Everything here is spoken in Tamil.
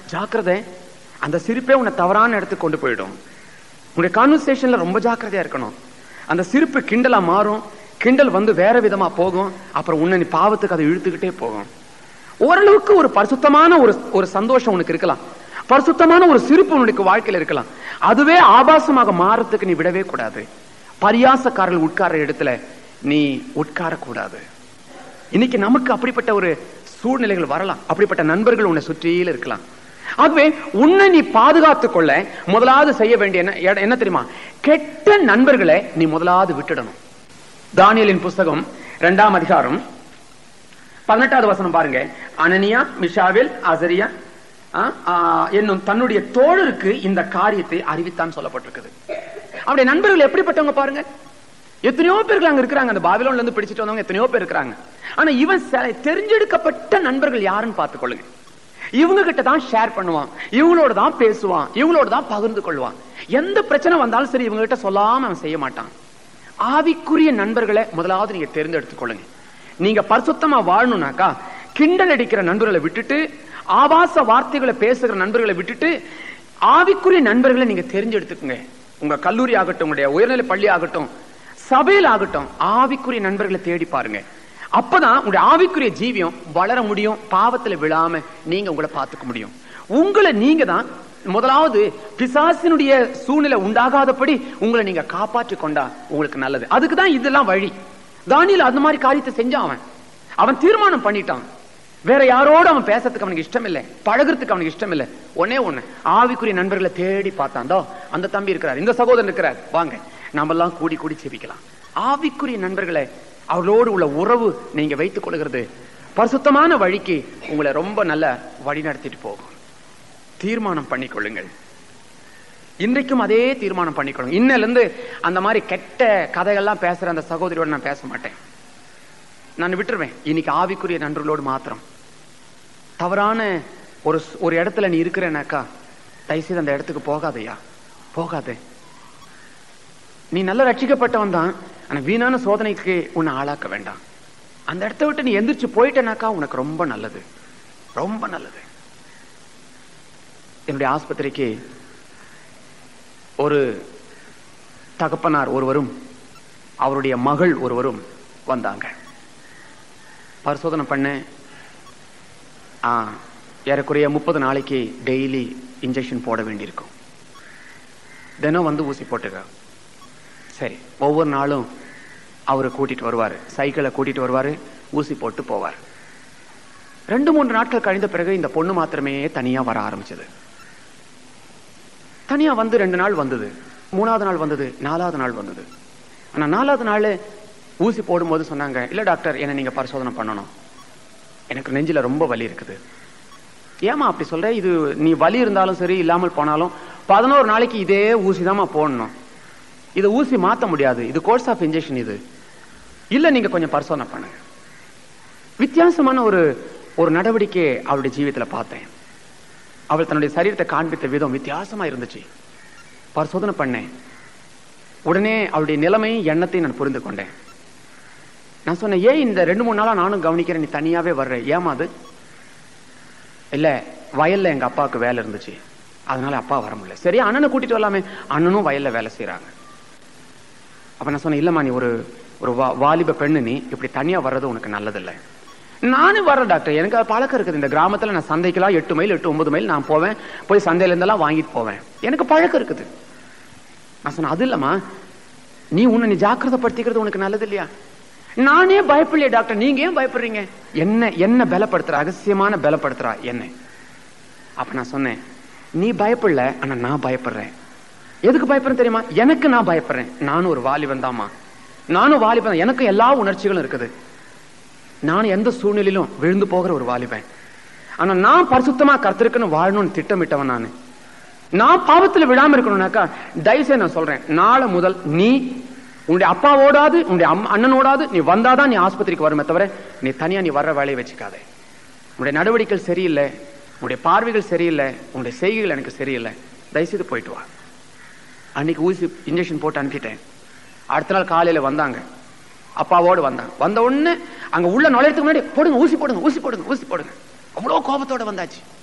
ஜாக்கிரதை அந்த சிரிப்பே உன்னை தவறான இடத்துக்கு கொண்டு போயிடும் உன்னுடைய கான்வர்சேஷன்ல ரொம்ப ஜாக்கிரதையா இருக்கணும் அந்த சிரிப்பு கிண்டலா மாறும் கிண்டல் வந்து வேற விதமா போகும் அப்புறம் உன்னை நீ பாவத்துக்கு அதை இழுத்துக்கிட்டே போகும் ஓரளவுக்கு ஒரு பரிசுத்தமான ஒரு ஒரு சந்தோஷம் உனக்கு இருக்கலாம் பரிசுத்தமான ஒரு சிரிப்பு உனக்கு வாழ்க்கையில இருக்கலாம் அதுவே ஆபாசமாக மாறத்துக்கு நீ விடவே கூடாது பரியாசக்காரர்கள் உட்கார இடத்துல நீ உட்கார கூடாது இன்னைக்கு நமக்கு அப்படிப்பட்ட ஒரு சூழ்நிலைகள் வரலாம் அப்படிப்பட்ட நண்பர்கள் உன்னை சுற்றியில இருக்கலாம் ஆகவே உன்னை நீ பாதுகாத்துக் கொள்ள முதலாவது செய்ய வேண்டிய என்ன எட- என்ன தெரியுமா கெட்ட நண்பர்களை நீ முதலாவது விட்டுடணும் தானியலின் புஸ்தகம் இரண்டாம் அதிகாரம் பதினெட்டாவது வசனம் பாருங்க அனனியா மிஷாவில் அசரியா ஆ, ஆ, என்னும் தன்னுடைய தோழருக்கு இந்த காரியத்தை அறிவித்தான் சொல்லப்பட்டிருக்குது அவருடைய நண்பர்கள் எப்படிப்பட்டவங்க பாருங்க எத்தனையோ பேர்கள் அங்க இருக்கிறாங்க அந்த பாபிலோன்ல இருந்து பிடிச்சிட்டு வந்தவங்க எத்தனையோ பேர் இருக்கிறாங்க ஆனா இவன் செ- தெரிஞ்செடுக்கப்பட்ட நண்பர்கள் யாருன்னு பார்த்துக்கொள்ளுங்க இவங்க கிட்ட தான் ஷேர் பண்ணுவான் இவங்களோட தான் பேசுவான் இவங்களோட தான் பகிர்ந்து கொள்வான் எந்த பிரச்சனை வந்தாலும் சரி இவங்க கிட்ட சொல்லாம அவன் செய்ய மாட்டான் ஆவிக்குரிய நண்பர்களை முதலாவது நீங்க தேர்ந்தெடுத்துக் கொள்ளுங்க நீங்க பரிசுத்தமா வாழணும்னாக்கா கிண்டல் அடிக்கிற நண்பர்களை விட்டுட்டு ஆபாச வார்த்தைகளை பேசுகிற நண்பர்களை விட்டுட்டு ஆவிக்குரிய நண்பர்களை நீங்க தெரிஞ்செடுத்துக்குங்க உங்க கல்லூரி ஆகட்டும் உங்களுடைய உயர்நிலை பள்ளி ஆகட்டும் சபையில் ஆகட்டும் ஆவிக்குரிய நண்பர்களை தேடி பாருங்க அப்பதான் உங்களுடைய ஆவிக்குரிய ஜீவியம் வளர முடியும் பாவத்துல விழாம நீங்க உங்களை பார்த்துக்க முடியும் உங்களை நீங்க தான் முதலாவது பிசாசினுடைய சூழ்நிலை உண்டாகாதபடி உங்களை நீங்க காப்பாற்றி கொண்டா உங்களுக்கு நல்லது அதுக்கு தான் இதெல்லாம் வழி தானியல் அந்த மாதிரி காரியத்தை செஞ்சான் அவன் அவன் தீர்மானம் பண்ணிட்டான் வேற யாரோட அவன் பேசுறதுக்கு அவனுக்கு இஷ்டம் இல்லை பழகுறதுக்கு அவனுக்கு இஷ்டம் இல்லை ஒன்னே ஒண்ணு ஆவிக்குரிய நண்பர்களை தேடி பார்த்தான் தோ அந்த தம்பி இருக்கிறார் இந்த சகோதரன் இருக்கிறார் வாங்க நாம எல்லாம் கூடி கூடி செபிக்கலாம் ஆவிக்குரிய நண்பர்களை அவர்களோடு உள்ள உறவு நீங்க வைத்துக் கொள்கிறது பரிசுத்தமான வழிக்கு உங்களை ரொம்ப நல்ல வழி நடத்திட்டு போகும் தீர்மானம் பண்ணிக்கொள்ளுங்கள் இன்றைக்கும் அதே தீர்மானம் பண்ணிக்கொள்ளுங்க இன்னையில இருந்து அந்த மாதிரி கெட்ட கதைகள்லாம் பேசுற அந்த சகோதரியோட நான் பேச மாட்டேன் நான் விட்டுருவேன் இன்னைக்கு ஆவிக்குரிய நண்பர்களோடு மாத்திரம் தவறான ஒரு ஸ்- ஒரு இடத்துல நீ இருக்கிறேனாக்கா தயவுசெய்து அந்த இடத்துக்கு போகாதையா போகாதே நீ நல்ல ரட்சிக்கப்பட்டவன் தான் ஆனா வீணான சோதனைக்கு உன்னை ஆளாக்க வேண்டாம் அந்த இடத்த விட்டு நீ எந்திரிச்சு போயிட்டனாக்கா உனக்கு ரொம்ப நல்லது ரொம்ப நல்லது என்னுடைய ஆஸ்பத்திரிக்கு ஒரு தகப்பனார் ஒருவரும் அவருடைய மகள் ஒருவரும் வந்தாங்க பரிசோதனை பண்ண ஆ, ஏறக்குறைய முப்பது நாளைக்கு டெய்லி இன்ஜெக்ஷன் போட வேண்டியிருக்கும் தினம் வந்து ஊசி போட்டுக்க சரி ஒவ்வொரு நாளும் அவரை கூட்டிட்டு வருவார் சைக்கிளை கூட்டிட்டு வருவார் ஊசி போட்டு போவார் ரெண்டு மூன்று நாட்கள் கழிந்த பிறகு இந்த பொண்ணு மாத்திரமே தனியா வர ஆரம்பிச்சது தனியா வந்து ரெண்டு நாள் வந்தது மூணாவது நாள் வந்தது நாலாவது நாள் வந்தது ஆனா நாலாவது நாள் ஊசி போடும்போது சொன்னாங்க இல்ல டாக்டர் என்ன நீங்க பரிசோதனை பண்ணணும் எனக்கு நெஞ்சில ரொம்ப வலி இருக்குது ஏமா அப்படி சொல்ற இது நீ வலி இருந்தாலும் சரி இல்லாமல் போனாலும் பதினோரு நாளைக்கு இதே ஊசி போடணும் இது ஊசி மாத்த முடியாது இது கோர்ஸ் ஆஃப் இன்ஜெக்ஷன் இது இல்ல நீங்க கொஞ்சம் பரிசோதனை பண்ணுங்க வித்தியாசமான ஒரு ஒரு நடவடிக்கை அவருடைய ஜீவியத்துல பார்த்தேன் அவள் தன்னுடைய சரீரத்தை காண்பித்த விதம் வித்தியாசமா இருந்துச்சு பரிசோதனை பண்ணேன் உடனே அவளுடைய நிலைமை எண்ணத்தை நான் புரிந்து கொண்டேன் நான் சொன்னேன் ஏன் இந்த ரெண்டு மூணு நாளா நானும் கவனிக்கிறேன் நீ தனியாவே வர்ற ஏமா அது இல்ல வயல்ல எங்க அப்பாவுக்கு வேலை இருந்துச்சு அதனால அப்பா வர முடியல சரி அண்ணனை கூட்டிட்டு வரலாமே அண்ணனும் வயல்ல வேலை செய்றாங்க அப்ப நான் சொன்னேன் இல்லம்மா நீ ஒரு ஒரு வா- வாலிப பெண்ணு நீ இப்படி தனியா வர்றது உனக்கு நல்லதில்லை நானும் வரேன் டாக்டர் எனக்கு அது பழக்கம் இருக்குது இந்த கிராமத்துல நான் சந்தைக்கெல்லாம் எட்டு மைல் எட்டு ஒன்பது மைல் நான் போவேன் போய் சந்தையில இருந்தெல்லாம் வாங்கிட்டு போவேன் எனக்கு பழக்கம் இருக்குது நான் சொன்னேன் அது இல்லம்மா நீ உன்னை நீ ஜாக்கிரதைப்படுத்திக்கிறது உனக்கு நல்லது இல்லையா நானே பயப்படலையே டாக்டர் நீங்க ஏன் பயப்படுறீங்க என்ன என்ன பலப்படுத்துற ரகசியமான பலப்படுத்துறா என்ன அப்ப நான் சொன்னேன் நீ பயப்படல ஆனா நான் பயப்படுறேன் எதுக்கு பயப்படுறேன் தெரியுமா எனக்கு நான் பயப்படுறேன் நானும் ஒரு வாலிபன் தாம்மா நானும் வாலிபன் தான். எனக்கு எல்லா உணர்ச்சிகளும் இருக்குது நான் எந்த சூழ்நிலையிலும் விழுந்து போகிற ஒரு வாலிபன் ஆனா நான் பரிசுத்தமா கர்த்தருக்குன்னு வாழணும்னு திட்டமிட்டவன் நான் நான் பாவத்துல விழாம இருக்கணும்னாக்கா தயவுசெய்து நான் சொல்றேன் நாளை முதல் நீ உன்னுடைய அப்பாவோடாது உன்னுடைய அம்மா அண்ணனோடாது நீ வந்தாதான் நீ ஆஸ்பத்திரிக்கு வருமே தவிர நீ தனியா நீ வர்ற வேலையை வச்சுக்காதே உன்னுடைய நடவடிக்கைகள் சரியில்லை உன்னுடைய பார்வைகள் சரியில்லை உன்னுடைய செய்கைகள் எனக்கு சரியில்லை தயவுசெய்து போயிட்டு வா அன்னைக்கு ஊசி இன்ஜெக்ஷன் போட்டு அனுப்பிட்டேன் அடுத்த நாள் காலையில வந்தாங்க அப்பாவோடு வந்தாங்க வந்த உடனே அங்க உள்ள நுழையறதுக்கு முன்னாடி போடுங்க ஊசி போடுங்க ஊசி போடுங்க ஊசி போடுங்க அவ்வளவு கோபத்தோட வந்தாச்சு